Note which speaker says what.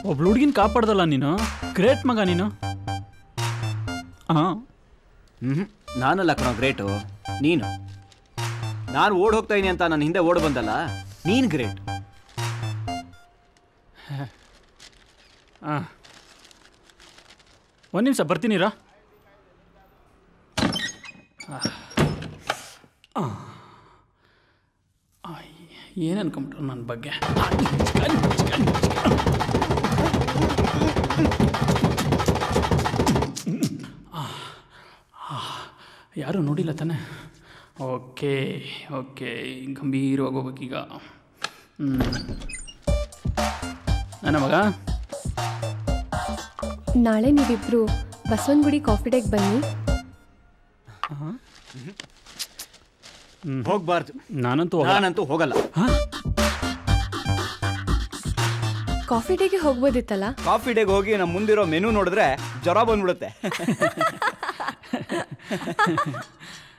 Speaker 1: ಒಬ್ಳು ಹುಡುಗಿನ ಕಾಪಾಡ್ದಲ್ಲ ನೀನು ಗ್ರೇಟ್ ಮಗ ನೀನು ಹಾಂ
Speaker 2: ಹ್ಞೂ ನಾನಲ್ಲ ಕಣೋ ಗ್ರೇಟು ನೀನು ನಾನು ಓಡ್ ಹೋಗ್ತಾ ಇದೀನಿ ಅಂತ ನನ್ನ ಹಿಂದೆ ಓಡ್ ಬಂದಲ್ಲ ನೀನು ಗ್ರೇಟ್
Speaker 1: ಹಾಂ ಒಂದು ನಿಮಿಷ ಬರ್ತೀನಿರಾ ಏನು ಅನ್ಕೊಂಬಿಟ್ರು ನನ್ನ ಬಗ್ಗೆ ಯಾರೂ ನೋಡಿಲ್ಲ ತಾನೆ ಓಕೆ ಓಕೆ ಗಂಭೀರವಾಗಿ ಹೋಗ್ಬೇಕೀಗ ಹ್ಞೂ ನನ್ನ ಮಗ
Speaker 3: ನಾಳೆ ನೀವಿಬ್ರು ಬಸವನಗುಡಿ ಕಾಫಿ ಡೇಗೆ ಬನ್ನಿ
Speaker 2: ಹೋಗ್ಬಾರ್ದು
Speaker 1: ನಾನಂತೂ ಹೋಗಲ್ಲ.
Speaker 2: ನಾನಂತೂ ಹೋಗಲ್ಲ
Speaker 3: ಕಾಫಿ ಡೇಗೆ ಹೋಗ್ಬೋದಿತ್ತಲ್ಲ
Speaker 2: ಕಾಫಿ ಡೇಗೆ ಹೋಗಿ ನಮ್ಮ ಮುಂದಿರೋ ಮೆನು ನೋಡಿದ್ರೆ ಜ್ವರ ಬಂದ್ಬಿಡುತ್ತೆ